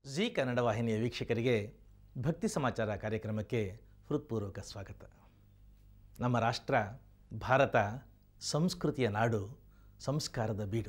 G Kannada ವಾಹಿನಿಯ ವೀಕ್ಷಕರಿಗೆ ಭಕ್ತಿ ಸಮಾಚಾರ ಕಾರ್ಯಕ್ರಮಕ್ಕೆ ಹೃತ್ಪೂರ್ವಕ ಸ್ವಾಗತ ನಮ್ಮ ರಾಷ್ಟ್ರ ಭಾರತ ಸಂಸ್ಕೃತಿಯ ನಾಡು ಸಂಸ್ಕಾರದ ಬೀಡು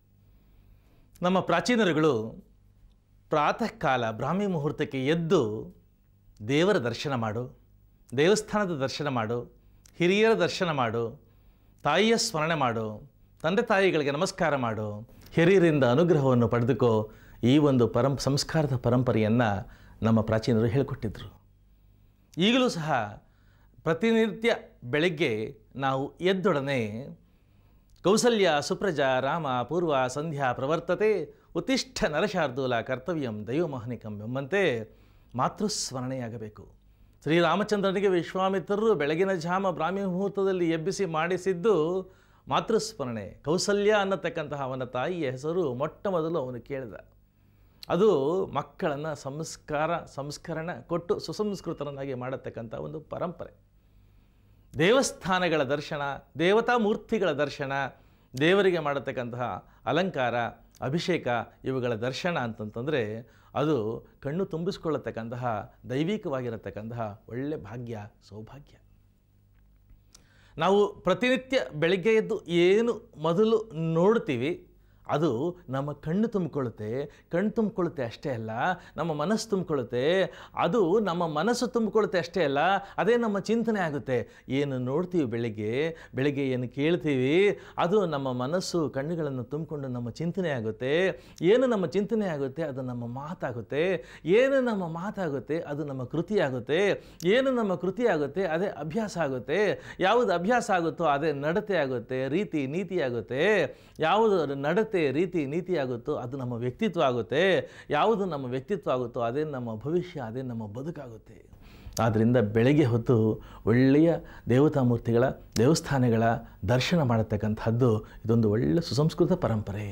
ನಮ್ಮ ಪ್ರಾಚೀನರುಗಳು ಪ್ರಾತಃ ಕಾಲ ಬ್ರಾಹ್ಮಿ ಮುಹೂರ್ತಕ್ಕೆ ಎದ್ದು ದೇವರ ದರ್ಶನ ಮಾಡು ದೇವಸ್ಥಾನದ ದರ್ಶನ ಮಾಡು ಹಿರಿಯರ ದರ್ಶನ ಮಾಡು ತಾಯಿಯ ಸ್ಮರಣೆ ಮಾಡು ತಂದೆ ತಾಯಿಗಳಿಗೆ ನಮಸ್ಕಾರ ಮಾಡು ಹಿರಿಯರಿಂದ ಅನುಗ್ರಹವನ್ನು ಪಡೆದುಕೋ ಈ ಒಂದು ಪರಂ ಸಂಸ್ಕಾರದ ಪರಂಪರೆಯನ್ನು ನಮ್ಮ ಪ್ರಾಚೀನರು ಹೇಳಿಕೊಟ್ಟಿದ್ದರು ಈಗಲೂ ಸಹ ಪ್ರತಿನಿತ್ಯ ಬೆಳಗ್ಗೆ ನಾವು ಎದ್ದೊಡನೆ ಕೌಸಲ್ಯ ಸುಪ್ರಜಾ ರಾಮ ಪೂರ್ವ ಸಂಧ್ಯಾ ಪ್ರವರ್ತತೆ ಉತ್ತಿಷ್ಠ ನರಶಾರ್ದೂಲ ಕರ್ತವ್ಯಂ ದೈವಮಹನಿಕಂ ಎಂಬಂತೆ ಮಾತೃಸ್ಮರಣೆಯಾಗಬೇಕು ಶ್ರೀರಾಮಚಂದ್ರನಿಗೆ ವಿಶ್ವಾಮಿತ್ರರು ಬೆಳಗಿನ ಜಾಮ ಬ್ರಾಹ್ಮಿ ಮುಹೂರ್ತದಲ್ಲಿ ಎಬ್ಬಿಸಿ ಮಾಡಿಸಿದ್ದು ಮಾತೃಸ್ಮರಣೆ ಕೌಸಲ್ಯ ಅನ್ನತಕ್ಕಂತಹ ಅವನ ತಾಯಿಯ ಹೆಸರು ಮೊಟ್ಟ ಮೊದಲು ಅವನು ಕೇಳಿದ ಅದು ಮಕ್ಕಳನ್ನು ಸಂಸ್ಕಾರ ಸಂಸ್ಕರಣ ಕೊಟ್ಟು ಸುಸಂಸ್ಕೃತರನ್ನಾಗಿ ಮಾಡತಕ್ಕಂಥ ಒಂದು ಪರಂಪರೆ ದೇವಸ್ಥಾನಗಳ ದರ್ಶನ ದೇವತಾ ಮೂರ್ತಿಗಳ ದರ್ಶನ ದೇವರಿಗೆ ಮಾಡತಕ್ಕಂತಹ ಅಲಂಕಾರ ಅಭಿಷೇಕ ಇವುಗಳ ದರ್ಶನ ಅಂತಂತಂದರೆ ಅದು ಕಣ್ಣು ತುಂಬಿಸ್ಕೊಳ್ಳತಕ್ಕಂತಹ ದೈವಿಕವಾಗಿರತಕ್ಕಂತಹ ಒಳ್ಳೆ ಭಾಗ್ಯ ಸೌಭಾಗ್ಯ ನಾವು ಪ್ರತಿನಿತ್ಯ ಬೆಳಿಗ್ಗೆ ಎದ್ದು ಏನು ಮೊದಲು ನೋಡ್ತೀವಿ ಅದು ನಮ್ಮ ಕಣ್ಣು ತುಂಬಿಕೊಳ್ಳುತ್ತೆ ಕಣ್ಣು ತುಂಬಿಕೊಳ್ಳುತ್ತೆ ಅಷ್ಟೇ ಅಲ್ಲ ನಮ್ಮ ಮನಸ್ಸು ತುಂಬಿಕೊಳ್ಳುತ್ತೆ ಅದು ನಮ್ಮ ಮನಸ್ಸು ತುಂಬಿಕೊಳ್ಳುತ್ತೆ ಅಷ್ಟೇ ಅಲ್ಲ ಅದೇ ನಮ್ಮ ಚಿಂತನೆ ಆಗುತ್ತೆ ಏನು ನೋಡ್ತೀವಿ ಬೆಳಿಗ್ಗೆ ಬೆಳಿಗ್ಗೆ ಏನು ಕೇಳ್ತೀವಿ ಅದು ನಮ್ಮ ಮನಸ್ಸು ಕಣ್ಣುಗಳನ್ನು ತುಂಬಿಕೊಂಡು ನಮ್ಮ ಚಿಂತನೆ ಆಗುತ್ತೆ ಏನು ನಮ್ಮ ಚಿಂತನೆ ಆಗುತ್ತೆ ಅದು ನಮ್ಮ ಮಾತಾಗುತ್ತೆ ಏನು ನಮ್ಮ ಮಾತಾಗುತ್ತೆ ಅದು ನಮ್ಮ ಕೃತಿ ಆಗುತ್ತೆ ಏನು ನಮ್ಮ ಕೃತಿ ಆಗುತ್ತೆ ಅದೇ ಅಭ್ಯಾಸ ಆಗುತ್ತೆ ಯಾವುದು ಅಭ್ಯಾಸ ಆಗುತ್ತೋ ಅದೇ ನಡತೆ ಆಗುತ್ತೆ ರೀತಿ ನೀತಿ ಆಗುತ್ತೆ ಯಾವುದು ನಡತೆ ರೀತಿ ನೀತಿ ಆಗುತ್ತೋ ಅದು ನಮ್ಮ ವ್ಯಕ್ತಿತ್ವ ಆಗುತ್ತೆ ಯಾವುದು ನಮ್ಮ ವ್ಯಕ್ತಿತ್ವ ಆಗುತ್ತೋ ಅದೇ ನಮ್ಮ ಭವಿಷ್ಯ ಅದೇ ನಮ್ಮ ಬದುಕಾಗುತ್ತೆ ಆದ್ದರಿಂದ ಬೆಳಗ್ಗೆ ಹೊತ್ತು ಒಳ್ಳೆಯ ದೇವತಾ ಮೂರ್ತಿಗಳ ದೇವಸ್ಥಾನಗಳ ದರ್ಶನ ಮಾಡತಕ್ಕಂಥದ್ದು ಇದೊಂದು ಒಳ್ಳೆಯ ಸುಸಂಸ್ಕೃತ ಪರಂಪರೆ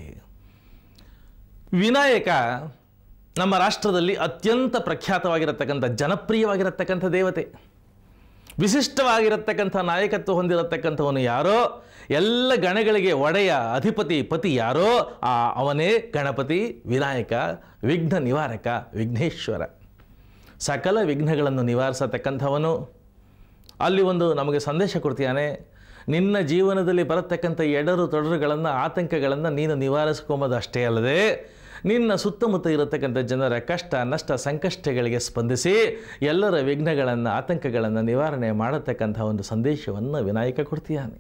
ವಿನಾಯಕ ನಮ್ಮ ರಾಷ್ಟ್ರದಲ್ಲಿ ಅತ್ಯಂತ ಪ್ರಖ್ಯಾತವಾಗಿರತಕ್ಕಂಥ ಜನಪ್ರಿಯವಾಗಿರತಕ್ಕಂಥ ದೇವತೆ ವಿಶಿಷ್ಟವಾಗಿರತಕ್ಕಂಥ ನಾಯಕತ್ವ ಹೊಂದಿರತಕ್ಕಂಥವನು ಯಾರೋ ಎಲ್ಲ ಗಣಗಳಿಗೆ ಒಡೆಯ ಅಧಿಪತಿ ಪತಿ ಯಾರೋ ಆ ಅವನೇ ಗಣಪತಿ ವಿನಾಯಕ ವಿಘ್ನ ನಿವಾರಕ ವಿಘ್ನೇಶ್ವರ ಸಕಲ ವಿಘ್ನಗಳನ್ನು ನಿವಾರಿಸತಕ್ಕಂಥವನು ಅಲ್ಲಿ ಒಂದು ನಮಗೆ ಸಂದೇಶ ಕೊಡ್ತೀಯಾನೆ ನಿನ್ನ ಜೀವನದಲ್ಲಿ ಬರತಕ್ಕಂಥ ಎಡರು ತೊಡರುಗಳನ್ನು ಆತಂಕಗಳನ್ನು ನೀನು ನಿವಾರಿಸ್ಕೊಂಬೋದು ಅಷ್ಟೇ ಅಲ್ಲದೆ ನಿನ್ನ ಸುತ್ತಮುತ್ತ ಇರತಕ್ಕಂಥ ಜನರ ಕಷ್ಟ ನಷ್ಟ ಸಂಕಷ್ಟಗಳಿಗೆ ಸ್ಪಂದಿಸಿ ಎಲ್ಲರ ವಿಘ್ನಗಳನ್ನು ಆತಂಕಗಳನ್ನು ನಿವಾರಣೆ ಮಾಡತಕ್ಕಂಥ ಒಂದು ಸಂದೇಶವನ್ನು ವಿನಾಯಕ ಕೊಡ್ತೀಯಾನೆ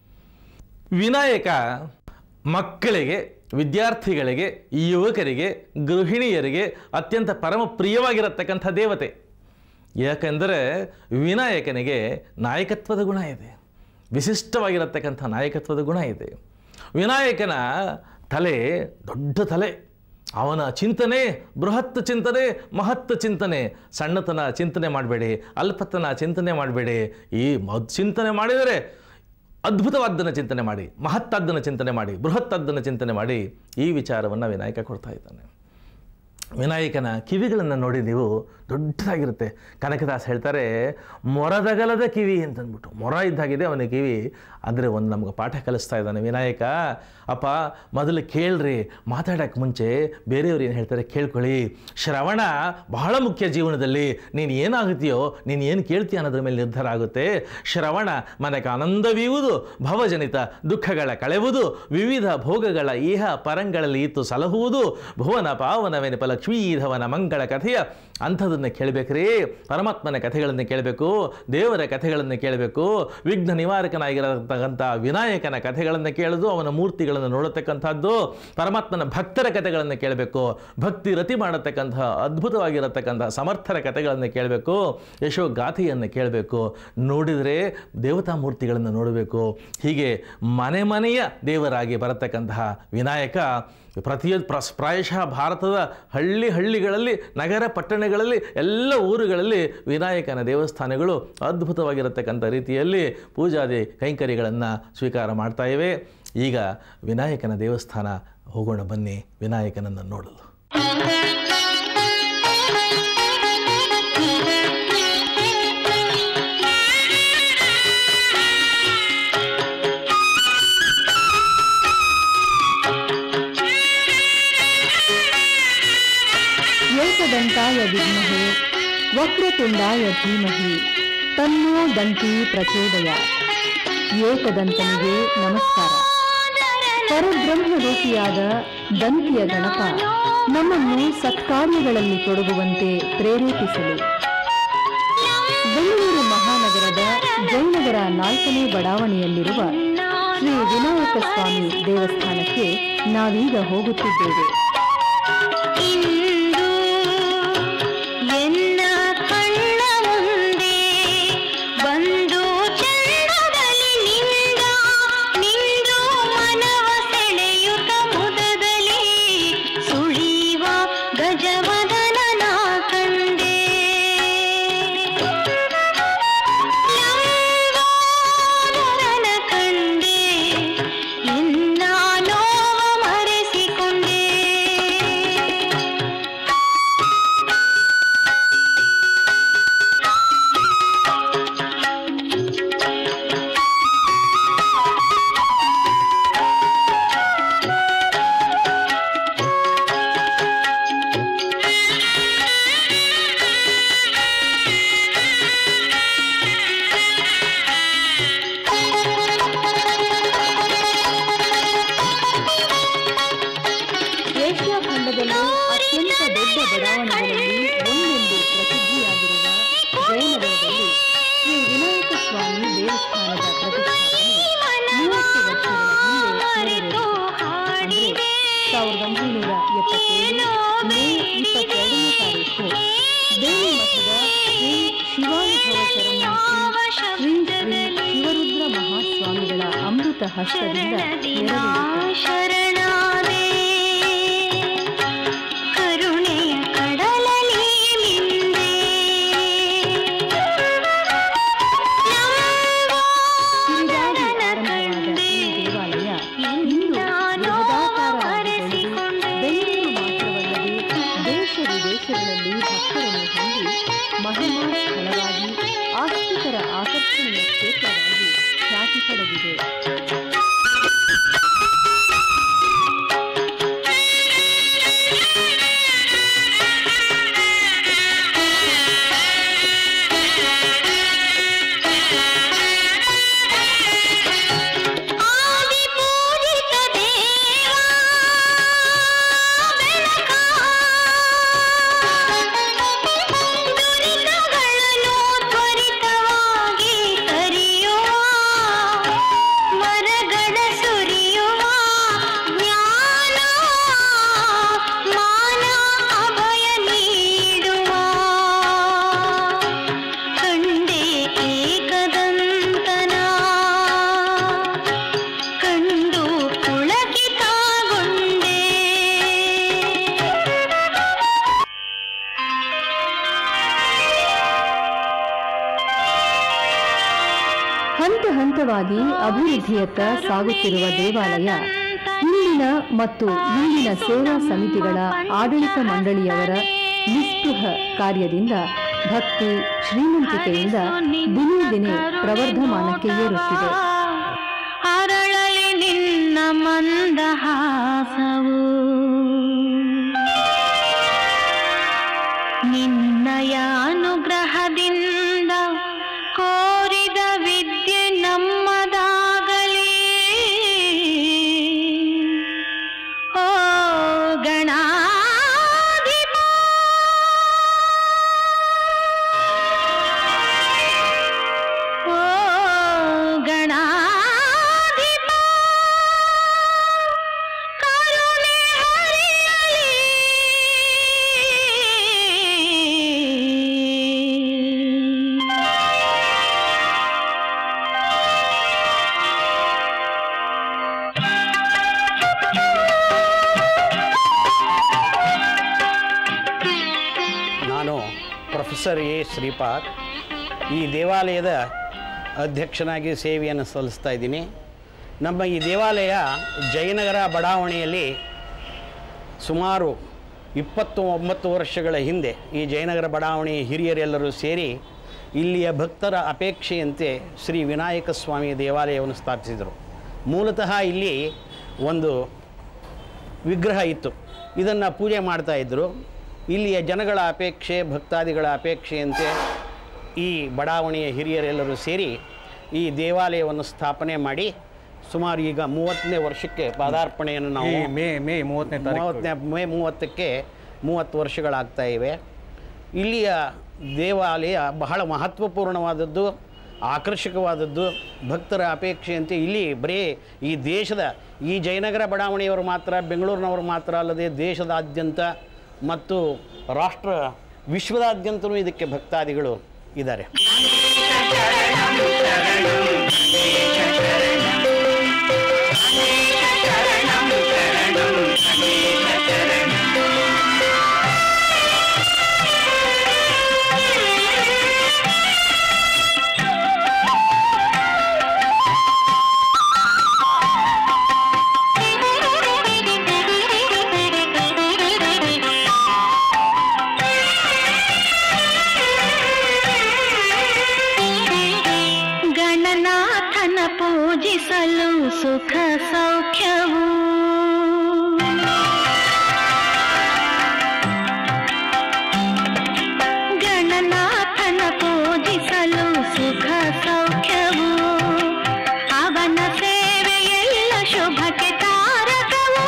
ವಿನಾಯಕ ಮಕ್ಕಳಿಗೆ ವಿದ್ಯಾರ್ಥಿಗಳಿಗೆ ಯುವಕರಿಗೆ ಗೃಹಿಣಿಯರಿಗೆ ಅತ್ಯಂತ ಪರಮ ಪ್ರಿಯವಾಗಿರತಕ್ಕಂಥ ದೇವತೆ ಯಾಕೆಂದರೆ ವಿನಾಯಕನಿಗೆ ನಾಯಕತ್ವದ ಗುಣ ಇದೆ ವಿಶಿಷ್ಟವಾಗಿರತಕ್ಕಂಥ ನಾಯಕತ್ವದ ಗುಣ ಇದೆ ವಿನಾಯಕನ ತಲೆ ದೊಡ್ಡ ತಲೆ ಅವನ ಚಿಂತನೆ ಬೃಹತ್ ಚಿಂತನೆ ಮಹತ್ ಚಿಂತನೆ ಸಣ್ಣತನ ಚಿಂತನೆ ಮಾಡಬೇಡಿ ಅಲ್ಪತನ ಚಿಂತನೆ ಮಾಡಬೇಡಿ ಈ ಮದ್ ಚಿಂತನೆ ಮಾಡಿದರೆ ಅದ್ಭುತವಾದ್ದನ್ನು ಚಿಂತನೆ ಮಾಡಿ ಮಹತ್ತಾದ್ದನ್ನು ಚಿಂತನೆ ಮಾಡಿ ಬೃಹತ್ತಾದ್ದನ್ನು ಚಿಂತನೆ ಮಾಡಿ ಈ ವಿಚಾರವನ್ನು ವಿನಾಯಕ ಕೊಡ್ತಾ ಇದ್ದಾನೆ ವಿನಾಯಕನ ಕಿವಿಗಳನ್ನು ನೋಡಿ ನೀವು ದೊಡ್ಡದಾಗಿರುತ್ತೆ ಕನಕದಾಸ್ ಹೇಳ್ತಾರೆ ಮೊರದಗಲದ ಕಿವಿ ಅಂತಂದ್ಬಿಟ್ಟು ಮೊರ ಇದ್ದಾಗಿದೆ ಅವನ ಕಿವಿ ಅಂದರೆ ಒಂದು ನಮ್ಗೆ ಪಾಠ ಕಲಿಸ್ತಾ ಇದ್ದಾನೆ ವಿನಾಯಕ ಅಪ್ಪ ಮೊದಲು ಕೇಳ್ರಿ ಮಾತಾಡೋಕ್ಕೆ ಮುಂಚೆ ಬೇರೆಯವ್ರು ಏನು ಹೇಳ್ತಾರೆ ಕೇಳ್ಕೊಳ್ಳಿ ಶ್ರವಣ ಬಹಳ ಮುಖ್ಯ ಜೀವನದಲ್ಲಿ ನೀನು ಏನಾಗುತ್ತೀಯೋ ನೀನು ಏನು ಕೇಳ್ತೀಯ ಅನ್ನೋದ್ರ ಮೇಲೆ ನಿರ್ಧಾರ ಆಗುತ್ತೆ ಶ್ರವಣ ಮನಕ ಆನಂದವೀವುದು ಭವಜನಿತ ದುಃಖಗಳ ಕಳೆವುದು ವಿವಿಧ ಭೋಗಗಳ ಇಹ ಪರಂಗಳಲ್ಲಿ ಇತ್ತು ಸಲಹುವುದು ಭುವನ ಪಾವನವೆನೆಪ ಲಕ್ಷ್ಮೀಧವನ ಮಂಗಳ ಕಥೆಯ ಅಂಥದನ್ನು ಕೇಳಬೇಕ್ರಿ ಪರಮಾತ್ಮನ ಕಥೆಗಳನ್ನು ಕೇಳಬೇಕು ದೇವರ ಕಥೆಗಳನ್ನು ಕೇಳಬೇಕು ವಿಘ್ನ ನಿವಾರಕನಾಗಿರತಕ್ಕಂಥ ವಿನಾಯಕನ ಕಥೆಗಳನ್ನು ಕೇಳೋದು ಅವನ ಮೂರ್ತಿಗಳನ್ನು ನೋಡತಕ್ಕಂಥದ್ದು ಪರಮಾತ್ಮನ ಭಕ್ತರ ಕಥೆಗಳನ್ನು ಕೇಳಬೇಕು ಭಕ್ತಿ ರತಿ ಮಾಡತಕ್ಕಂಥ ಅದ್ಭುತವಾಗಿರತಕ್ಕಂಥ ಸಮರ್ಥರ ಕಥೆಗಳನ್ನು ಕೇಳಬೇಕು ಯಶೋ ಗಾಥೆಯನ್ನು ಕೇಳಬೇಕು ನೋಡಿದರೆ ದೇವತಾ ಮೂರ್ತಿಗಳನ್ನು ನೋಡಬೇಕು ಹೀಗೆ ಮನೆ ಮನೆಯ ದೇವರಾಗಿ ಬರತಕ್ಕಂತಹ ವಿನಾಯಕ ಪ್ರತಿಯೊ ಪ್ರಸ್ ಪ್ರಾಯಶಃ ಭಾರತದ ಹಳ್ಳಿ ಹಳ್ಳಿಗಳಲ್ಲಿ ನಗರ ಪಟ್ಟಣಗಳಲ್ಲಿ ಎಲ್ಲ ಊರುಗಳಲ್ಲಿ ವಿನಾಯಕನ ದೇವಸ್ಥಾನಗಳು ಅದ್ಭುತವಾಗಿರತಕ್ಕಂಥ ರೀತಿಯಲ್ಲಿ ಪೂಜಾದಿ ಕೈಂಕರ್ಯಗಳನ್ನು ಸ್ವೀಕಾರ ಮಾಡ್ತಾ ಇವೆ ಈಗ ವಿನಾಯಕನ ದೇವಸ್ಥಾನ ಹೋಗೋಣ ಬನ್ನಿ ವಿನಾಯಕನನ್ನು ನೋಡಲು ಏಕದಂತಾಯ ವಿದ್ಮಹೆ ವಕ್ರತುಂಡಾಯ ಧೀಮಹಿ ತನ್ನೋ ದಂತಿ ಪ್ರಚೋದಯ ಏಕದಂತನಿಗೆ ನಮಸ್ಕಾರ ಪರಬ್ರಹ್ಮ ರೂಪಿಯಾದ ದಂತಿಯ ಗಣಪ ನಮ್ಮನ್ನು ಸತ್ಕಾರ್ಯಗಳಲ್ಲಿ ತೊಡಗುವಂತೆ ಪ್ರೇರೇಪಿಸಲಿ ಬೆಂಗಳೂರು ಮಹಾನಗರದ ಜಯನಗರ ನಾಲ್ಕನೇ ಬಡಾವಣೆಯಲ್ಲಿರುವ ಶ್ರೀ ವಿನಾಯಕ ಸ್ವಾಮಿ ದೇವಸ್ಥಾನಕ್ಕೆ ನಾವೀಗ ಹೋಗುತ್ತಿದ್ದೇವೆ ಇಂದು ಎನ್ನ ಕಣ್ಣ ಮುಂದೆ ಬಂದು ಚಂದದಲ್ಲಿ ನಿಂದ ನಿಂದು ಮನವ ಸೆಳೆಯುತ್ತ ಮುದದಲ್ಲಿ ಸುಳಿವ ಗಜವದನನ ಕಂಡೆ ಲಂಬೋದರನ ಕಂಡೆ ಎನ್ನ ನೋವ ಮರೆಸಿಕೊಂಡೆ ಏಷ್ಯಾ ಖಂಡದಲ್ಲಿ ಅತ್ಯಂತ ದೊಡ್ಡ ಬಡಾವಣೆಗಳಲ್ಲಿ ಒಂದೆಂದು ಪ್ರಸಿದ್ಧಿಯಾಗಿರುವ ಜಯನಗರದಲ್ಲಿ ಶ್ರೀ ವಿನಾಯಕ ಸ್ವಾಮಿ ದೇವಸ್ಥಾನದ ಪ್ರತಿಷ್ಠಾಪನೆ ಮೂವತ್ತು ವರ್ಷಗಳ ಹಿಂದೆ ನೆರವೇರಿತು ಅಂದ್ರೆ ಸಾವಿರದ ಒಂಬೈನೂರ ಎಪ್ಪತ್ತೇಳು ಮೇ ಇಪ್ಪತ್ತೆರಡನೇ ತಾರೀಕು ದೇವಿ ಮಠದ ಶ್ರೀ ಶಿವಾನುಭವ ಶರಣಮೂರ್ತಿ ಶ್ರೀ ಶ್ರೀ ಶಿವರುದ್ರ ಮಹಾಸ್ವಾಮಿಗಳ ಅಮೃತ ಹಸ್ತದಿಂದ ನೆರವೇರಿತು ಶರಣಾದೆ ಕರುಣೆಯ ಕಡಲಲಿ ಮಿಂದೆ ಕಿರಿದಾಗಿ ಆರಂಭವಾದ ಈ ದೇವಾಲಯ ಇಂದು ಬೃಹದಾಕಾರವಾಗಿ ಬೆಳೆದು ಬೆಂಗಳೂರು ಮಾತ್ರವಲ್ಲದೆ ದೇಶ ವಿದೇಶಗಳಲ್ಲಿ ಭಕ್ತರನ್ನು ಹೊಂದಿ ಮಹಿಮಾ ಸ್ಥಳವಾಗಿ ಆಸ್ತಿಕರ ಆಕರ್ಷಣೆಯ ಕ್ಷೇತ್ರವಾಗಿ ಖ್ಯಾತಿ ಪಡೆದಿದೆ ಆದಿ ಪೂಜಿತ ದೇವ ಬೆಳಕ ದುರಿತಗಳನ್ನು ತ್ವರಿತವಾಗಿ ಕರಿಯುವ ಮರಗಳ ಸುರಿಯುವ ಜ್ಞಾನ ಮಾನ ಅಭಯ ನೀಡುವ ಕಂಡೆ ಏಕದಂತನ ಕಂಡು ಪುಳಕಿತಗೊಂಡೆ ಹಂತ ಹಂತವಾಗಿ ಅಭಿವೃದ್ಧಿಯತ್ತ ಸಾಗುತ್ತಿರುವ ದೇವಾಲಯ ಇಂದಿನ ಮತ್ತು ಇಂದಿನ ಸೇವಾ ಸಮಿತಿಗಳ ಆಡಳಿತ ಮಂಡಳಿಯವರ ನಿಸ್ಪೃಹ ಕಾರ್ಯದಿಂದ ಭಕ್ತಿ ಶ್ರೀಮಂತಿಕೆಯಿಂದ ದಿನೇ ದಿನೇ ಪ್ರವರ್ಧಮಾನಕ್ಕೆ ಏರುತ್ತಿದೆ ಅರಳಲಿ ನಿನ್ನ ಮಂದಹಾಸವು ನಿನ್ನಯ ಅನುಗ್ರಹದಿಂದ ಕೋರಿದ ವಿದ್ಯೆ ನಮ್ಮದಾಗಲಿ ಓ ಗಣಾಧಿಪ ಓ ಗಣಾಧಿಪ ಕರುಣೆ ಹರಿಯಲಿ ನಾನು ಪ್ರೊಫೆಸರ್ ಎ ಶ್ರೀಪಾದ್ ಈ ದೇವಾಲಯದ ಅಧ್ಯಕ್ಷನಾಗಿ ಸೇವೆಯನ್ನು ಸಲ್ಲಿಸ್ತಾ ಇದ್ದೀನಿ ನಮ್ಮ ಈ ದೇವಾಲಯ ಜಯನಗರ ಬಡಾವಣೆಯಲ್ಲಿ ಸುಮಾರು ಇಪ್ಪತ್ತು ಒಂಬತ್ತು ವರ್ಷಗಳ ಹಿಂದೆ ಈ ಜಯನಗರ ಬಡಾವಣೆಯ ಹಿರಿಯರೆಲ್ಲರೂ ಸೇರಿ ಇಲ್ಲಿಯ ಭಕ್ತರ ಅಪೇಕ್ಷೆಯಂತೆ ಶ್ರೀ ವಿನಾಯಕ ಸ್ವಾಮಿ ದೇವಾಲಯವನ್ನು ಸ್ಥಾಪಿಸಿದರು ಮೂಲತಃ ಇಲ್ಲಿ ಒಂದು ವಿಗ್ರಹ ಇತ್ತು ಇದನ್ನು ಪೂಜೆ ಮಾಡ್ತಾ ಇದ್ದರು ಇಲ್ಲಿಯ ಜನಗಳ ಅಪೇಕ್ಷೆ ಭಕ್ತಾದಿಗಳ ಅಪೇಕ್ಷೆಯಂತೆ ಈ ಬಡಾವಣೆಯ ಹಿರಿಯರೆಲ್ಲರೂ ಸೇರಿ ಈ ದೇವಾಲಯವನ್ನು ಸ್ಥಾಪನೆ ಮಾಡಿ ಸುಮಾರು ಈಗ ಮೂವತ್ತನೇ ವರ್ಷಕ್ಕೆ ಪಾದಾರ್ಪಣೆಯನ್ನು ಈ ನಾವು ಮೇ ಮೇ ಮೂವತ್ತನೇ ತಾರೀಕು ಮೂವತ್ತನೇ ಮೇ ಮೂವತ್ತಕ್ಕೆ ಮೂವತ್ತು ವರ್ಷಗಳಾಗ್ತಾ ಇವೆ ಇಲ್ಲಿಯ ದೇವಾಲಯ ಬಹಳ ಮಹತ್ವಪೂರ್ಣವಾದದ್ದು ಆಕರ್ಷಕವಾದದ್ದು ಭಕ್ತರ ಅಪೇಕ್ಷೆಯಂತೆ ಇಲ್ಲಿ ಬರೀ ಈ ದೇಶದ ಈ ಜಯನಗರ ಬಡಾವಣೆಯವರು ಮಾತ್ರ ಬೆಂಗಳೂರಿನವರು ಮಾತ್ರ ಅಲ್ಲದೆ ದೇಶದಾದ್ಯಂತ ಮತ್ತು ರಾಷ್ಟ್ರ ವಿಶ್ವದಾದ್ಯಂತಲೂ ಇದಕ್ಕೆ ಭಕ್ತಾದಿಗಳು ಇದ್ದಾರೆ ಗಣನಾಥನ ಪೂಜಿಸಲು ಸುಖ ಸೌಖ್ಯವು ಗಣನಾಥನ ಪೂಜಿಸಲು ಸುಖ ಸೌಖ್ಯವು ಅವನ ಸೇವೆಯೆಲ್ಲ ಶುಭಕ್ಕೆ ತಾರಕವು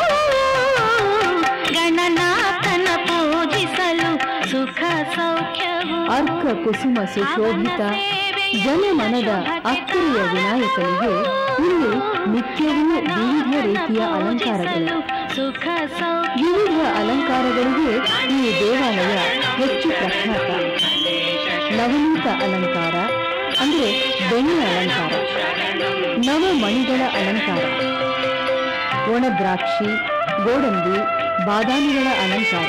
ಗಣನಾಥನ ಪೂಜಿಸಲು ಸುಖ ಸೌಖ್ಯವು ಅರ್ಕ ಕುಸುಮ ಸುಶೋಭಿತ ಜನಮನದ ಅಕ್ಕರೆಯ ವಿನಾಯಕನಿಗೆ ಇಲ್ಲಿ ನಿತ್ಯವೂ ವಿವಿಧ ರೀತಿಯ ಅಲಂಕಾರಗಳು ಸುಖ ಸೌಖ್ಯ ವಿವಿಧ ಅಲಂಕಾರಗಳಿಗೆ ಈ ದೇವಾಲಯ ಹೆಚ್ಚು ಪ್ರಖ್ಯಾತ ನವನೀತ ಅಲಂಕಾರ ಅಂದ್ರೆ ಬೆಣ್ಣೆ ಅಲಂಕಾರ ನವಮಣಿಗಳ ಅಲಂಕಾರ ಒಣ ದ್ರಾಕ್ಷಿ ಗೋಡಂಬಿ ಬಾದಾಮಿಗಳ ಅಲಂಕಾರ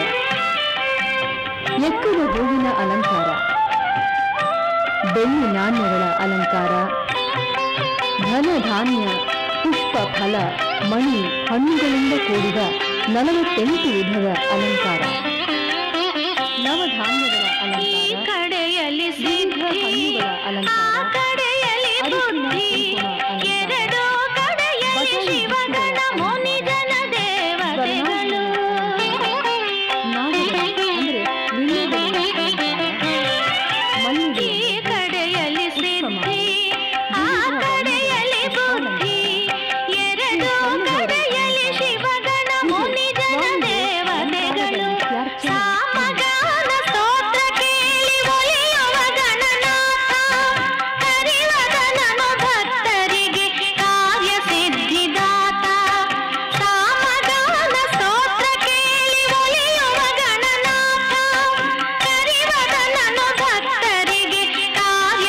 ಎಕ್ಕದ ಹೂವಿನ ಅಲಂಕಾರ ಬೆಳ್ಳಿ ನಾಣ್ಯಗಳ ಅಲಂಕಾರ ಧನ ಧಾನ್ಯ ಪುಷ್ಪ ಫಲ ಮಣಿ ಹಣ್ಣುಗಳಿಂದ ಕೂಡಿದ ನಲವತ್ತೆಂಟು ವಿಧದ ಅಲಂಕಾರ ನವಧಾನ್ಯಗಳ ಈ ಅಲಂಕಾರ ಕಡೆಯಲ್ಲಿ ವಿವಿಧ ಸಿದ್ಧಿ ಹಣ್ಣುಗಳ ಆ ಅಲಂಕಾರ ಕಡೆಯಲ್ಲಿ ಅರಿಶಿನ ಬುದ್ಧಿ ಕುಂಕುಮ ಅಲಂಕಾರ ಎರಡೂ ಕಡೆಯಲ್ಲಿ ಬಸಳಿ ಶಿವಗಣ ಬುಟ್ಟಿಗಳ ಮುನಿಜನ ದೇವತೆಗಳು ನಾಗರ ಅಂದ್ರೆ ವೀಳ್ಯದೆಲೆಯ ಅಲಂಕಾರ ಮಲ್ಲಿಗೆ ಈ ಕಡೆಯಲ್ಲಿ ಸಿದ್ಧಿ ಆ ಕಡೆಯಲ್ಲಿ ಬುದ್ಧಿ ಎರಡೂ ಕಡೆಯಲ್ಲಿ ಶಿವಗಣ ಮುನಿಜನ ದೇವತೆಗಳು ಸಾಮಗಾನ ಸ್ತೋತ್ರ ಕೇಳಿ ಒಲಿಯುವ ಗಣನಾಥ ಹರಿವದನನು ಭಕ್ತರಿಗೆ ಕಾರ್ಯ ಸಿದ್ಧಿದಾತ ಸಾಮಗಾನ ಸ್ತೋತ್ರ ಕೇಳಿ ಒಲಿಯುವ ಗಣನಾಥ ಹರಿವದನನು ಭಕ್ತರಿಗೆ ಕಾರ್ಯ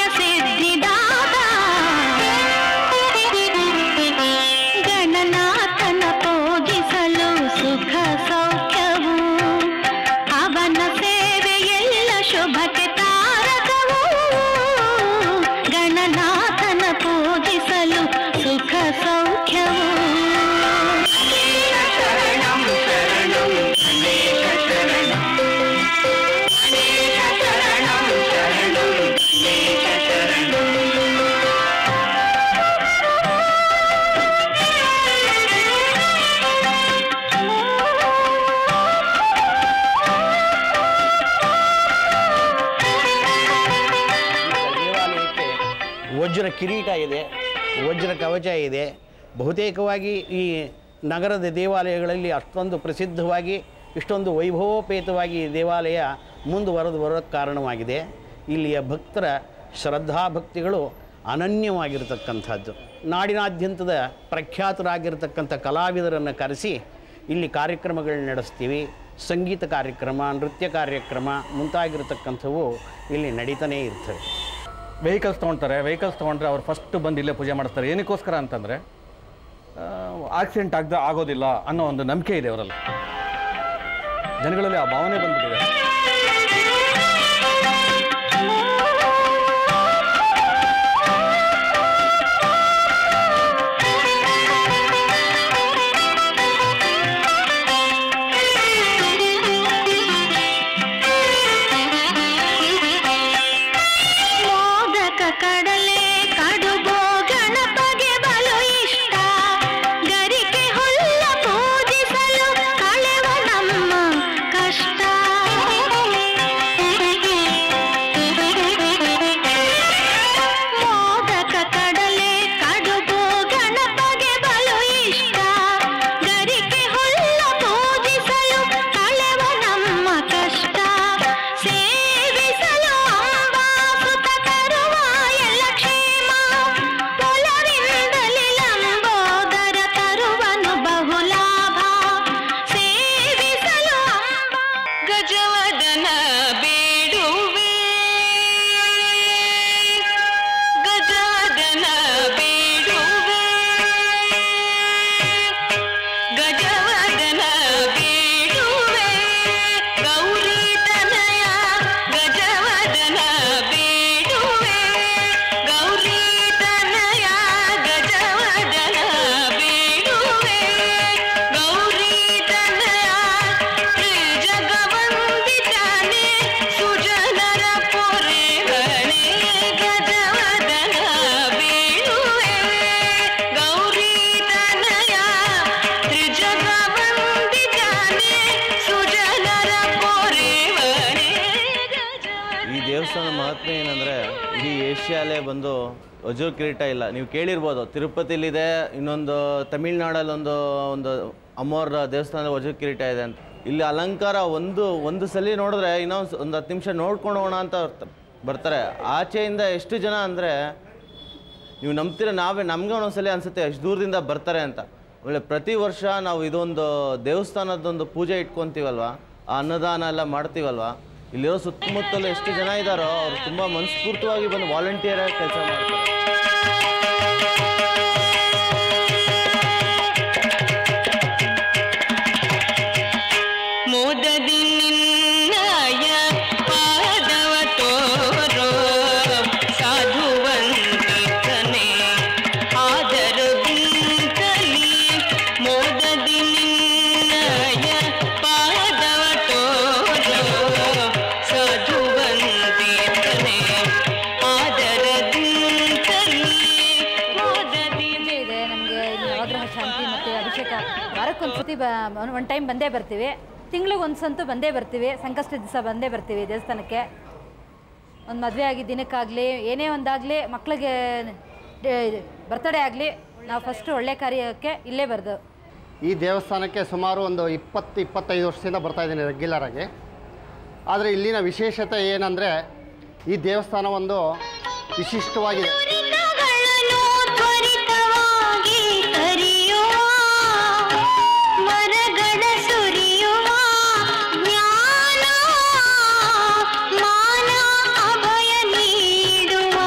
ಸಿದ್ಧಿದಾತ ಗಣನಾಥನ ಪೂಜಿಸಲು ಸುಖ ಸೌಖ್ಯವು ಅವನ ಸೇವೆಯೆಲ್ಲ ಶುಭಕ್ಕೆ ತಾರಕವು ಗಣನಾಥನ ಪೂಜಿಸಲು ಸುಖ ಸೌಖ್ಯವು ದೇವಾಲಯಕ್ಕೆ ವಜ್ರ ಕಿರೀಟ ಇದೆ ವಜ್ರ ಕವಚ ಇದೆ ಬಹುತೇಕವಾಗಿ ಈ ನಗರದ ದೇವಾಲಯಗಳಲ್ಲಿ ಅಷ್ಟೊಂದು ಪ್ರಸಿದ್ಧವಾಗಿ ಇಷ್ಟೊಂದು ವೈಭವೋಪೇತವಾಗಿ ಈ ದೇವಾಲಯ ಮುಂದುವರೆದು ಬರೋಕ್ಕೆ ಕಾರಣವಾಗಿದೆ ಇಲ್ಲಿಯ ಭಕ್ತರ ಶ್ರದ್ಧಾಭಕ್ತಿಗಳು ಅನನ್ಯವಾಗಿರತಕ್ಕಂಥದ್ದು ನಾಡಿನಾದ್ಯಂತದ ಪ್ರಖ್ಯಾತರಾಗಿರ್ತಕ್ಕಂಥ ಕಲಾವಿದರನ್ನು ಕರೆಸಿ ಇಲ್ಲಿ ಕಾರ್ಯಕ್ರಮಗಳನ್ನ ನಡೆಸ್ತೀವಿ ಸಂಗೀತ ಕಾರ್ಯಕ್ರಮ ನೃತ್ಯ ಕಾರ್ಯಕ್ರಮ ಮುಂತಾಗಿರ್ತಕ್ಕಂಥವು ಇಲ್ಲಿ ನಡೀತಾನೇ ಇರ್ತವೆ ವೆಹಿಕಲ್ಸ್ ತೊಗೊಳ್ತಾರೆ ವೆಹಿಕಲ್ಸ್ ತೊಗೊಂಡ್ರೆ ಅವ್ರು ಫಸ್ಟ್ ಬಂದು ಇಲ್ಲೇ ಪೂಜೆ ಮಾಡಿಸ್ತಾರೆ ಏನಕ್ಕೋಸ್ಕರ ಅಂತಂದರೆ ಆಕ್ಸಿಡೆಂಟ್ ಆಗದ ಆಗೋದಿಲ್ಲ ಅನ್ನೋ ಒಂದು ನಂಬಿಕೆ ಇದೆ ಅವರಲ್ಲಿ ಜನಗಳಲ್ಲಿ ಆ ಭಾವನೆ ಬಂದ್ಬಿಟ್ಟಿದೆ ಮೋದಕ ಕಡಲೆ ಕಡುಬೋ ಗಣಪಗೆ ಬಲು ಇಷ್ಟ ಗರಿಕೆ ಹುಲ್ಲ ಪೂಜಿಸಲು ಕಳೆವ ನಮ್ಮ ಕಷ್ಟ ಗಜವದನ ಬೇಡುವೆ ಗಜವದನ ಬೇಡುವೆ ಗಜವದನ ಬೇಡುವೆ ಗೌರಿ ತನಯ ಗಜವದನ ಬೇಡುವೆ ಗೌರಿ ತನಯ ಗಜವದನ ಬೇಡುವೆ ಗೌರಿ ತನಯ ಶ್ರೀ ಜಗವಂದಿತಾನೆ ಸುಜನರ ಪೊರೆವನೆ ಗಜವದನ ಬೇಡುವೆ ಗೌರಿ ತನಯ ತ್ರಿಜಗವಂದಿತಾನೆ ಸುಜನರ ಪೊರೆವನೆ ಈ ದೇವಸ್ಥಾನದ ಮಹತ್ವ ಏನಂದರೆ ಇಡೀ ಏಷ್ಯಾಲೇ ಬಂದು ವಜ್ರ ಕಿರೀಟ ಇಲ್ಲ ನೀವು ಕೇಳಿರ್ಬೋದು ತಿರುಪತಿಲಿದೆ ಇನ್ನೊಂದು ತಮಿಳ್ನಾಡಲ್ಲಿ ಒಂದು ಒಂದು ಅಮ್ಮೋರ ದೇವಸ್ಥಾನದ ವಜ್ರ ಕಿರೀಟ ಇದೆ ಅಂತ ಇಲ್ಲಿ ಅಲಂಕಾರ ಒಂದು ಒಂದು ಸಲ ನೋಡಿದ್ರೆ ಇನ್ನೊಂದು ಒಂದು ಹತ್ತು ನಿಮಿಷ ನೋಡ್ಕೊಂಡು ಹೋಗೋಣ ಅಂತ ತ- ಬರ್ತಾರೆ ಆಚೆಯಿಂದ ಎಷ್ಟು ಜನ ಅಂದರೆ ನೀವು ನಂಬ್ತೀರ ನಾವೇ ನಮಗೆ ಒಂದೊಂದ್ಸಲ ಅನಿಸುತ್ತೆ ಎಷ್ಟು ದೂರದಿಂದ ಬರ್ತಾರೆ ಅಂತ ಆಮೇಲೆ ಪ್ರತಿ ವರ್ಷ ನಾವು ಇದೊಂದು ದೇವಸ್ಥಾನದೊಂದು ಪೂಜೆ ಇಟ್ಕೊತೀವಲ್ವ ಆ ಅನ್ನದಾನ ಎಲ್ಲ ಮಾಡ್ತೀವಲ್ವ ಇಲ್ಲಿರೋ ಸುತ್ತಮುತ್ತಲು ಎಷ್ಟು ಜನ ಇದ್ದಾರೋ ಅವ್ರು ತುಂಬ ಮನಸ್ಫೂರ್ತವಾಗಿ ಬಂದು ವಾಲಂಟಿಯರ್ ಆಗಿ ಕೆಲಸ ಮಾಡ್ತಾರೆ ಮೋದದಿ ನಿನ್ನಯ ಪಾದವ ತೋರೋ ಸಾಧುವಂತಿಕನೆ ಆದರದಿಂತಲಿ ಮೋದದಿ ನಿನ್ನಯ ಪಾದವ ತೋರೋ ಸಾಧುವಂತಿಕನೆ ಆದರದಿಂತಲಿ ಮೋದದಿ ಪೂಜೆ ಇದೆ ನಮಗೆ ಇಲ್ಲಿ ನವಗ್ರಹ ಶಾಂತಿ ಮತ್ತು ಅಭಿಷೇಕ ವಾರಕ್ಕೊಂದು ಸತಿ ಬ ಒಂದು ಟೈಮ್ ಬಂದೇ ಬರ್ತೀವಿ ತಿಂಗ್ಳಿಗೆ ಒಂದು ಸಂತು ಬಂದೇ ಬರ್ತೀವಿ ಸಂಕಷ್ಟ ದಿವಸ ಬಂದೇ ಬರ್ತೀವಿ ದೇವಸ್ಥಾನಕ್ಕೆ ಒಂದು ಮದುವೆ ಆಗಿ ದಿನಕ್ಕಾಗಲಿ ಏನೇ ಒಂದಾಗಲಿ ಮಕ್ಕಳಿಗೆ ಬರ್ತಡೇ ಆಗಲಿ ನಾವು ಫಸ್ಟು ಒಳ್ಳೆ ಕಾರ್ಯಕ್ಕೆ ಇಲ್ಲೇ ಬರ್ದು ಈ ದೇವಸ್ಥಾನಕ್ಕೆ ಸುಮಾರು ಒಂದು ಇಪ್ಪತ್ತು ಇಪ್ಪತ್ತೈದು ವರ್ಷದಿಂದ ಬರ್ತಾ ಇದ್ದೀನಿ ರೆಗ್ಯುಲರ್ ಆಗಿ ಆದರೆ ಇಲ್ಲಿನ ವಿಶೇಷತೆ ಏನಂದರೆ ಈ ದೇವಸ್ಥಾನ ಒಂದು ವಿಶಿಷ್ಟವಾಗಿದೆ ತ್ವರಿತಗಳನ್ನು ತ್ವರಿತವಾಗಿ ಕರೆಯುವ ಮರಗಳ ಸುರಿಯುವ ಜ್ಞಾನ ಮಾನ ಅಭಯ ನೀಡುವ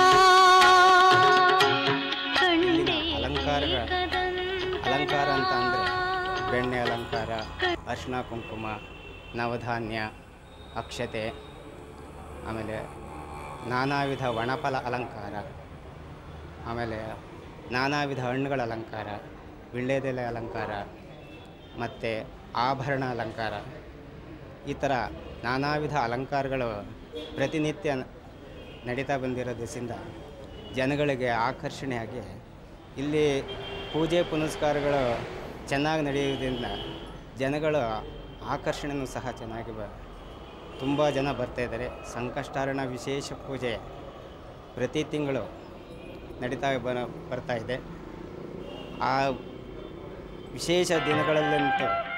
ಕಂಡೆ ಅಲಂಕಾರಗಳ ಅಲಂಕಾರ ಅಂತ ಅಂದರೆ ಬೆಣ್ಣೆ ಅಲಂಕಾರ ಅರಿಶಿನ ಕುಂಕುಮ ನವಧಾನ್ಯ ಅಕ್ಷತೆ ಆಮೇಲೆ ನಾನಾ ವಿಧ ಒಣಫಲ ಅಲಂಕಾರ ಆಮೇಲೆ ನಾನಾ ವಿಧ ಹಣ್ಣುಗಳ ಅಲಂಕಾರ ವೀಳ್ಯದೆಲೆ ಅಲಂಕಾರ ಮತ್ತು ಆಭರಣ ಅಲಂಕಾರ ಈ ಥರ ನಾನಾ ವಿಧ ಅಲಂಕಾರಗಳು ಪ್ರತಿನಿತ್ಯ ನಡೀತಾ ಬಂದಿರೋದ್ರಿಂದ ಜನಗಳಿಗೆ ಆಕರ್ಷಣೆಯಾಗಿ ಇಲ್ಲಿ ಪೂಜೆ ಪುನಸ್ಕಾರಗಳು ಚೆನ್ನಾಗಿ ನಡೆಯುವುದರಿಂದ ಜನಗಳ ಆಕರ್ಷಣೆಯೂ ಸಹ ಚೆನ್ನಾಗಿ ಬ ತುಂಬ ಜನ ಬರ್ತಾ ಇದ್ದಾರೆ ಸಂಕಷ್ಟಾರಣ ವಿಶೇಷ ಪೂಜೆ ಪ್ರತಿ ತಿಂಗಳು ನಡೀತಾ ಬರ ಬರ್ತಾ ಇದೆ ಆ ವಿಶೇಷ ದಿನಗಳಲ್ಲಂತೂ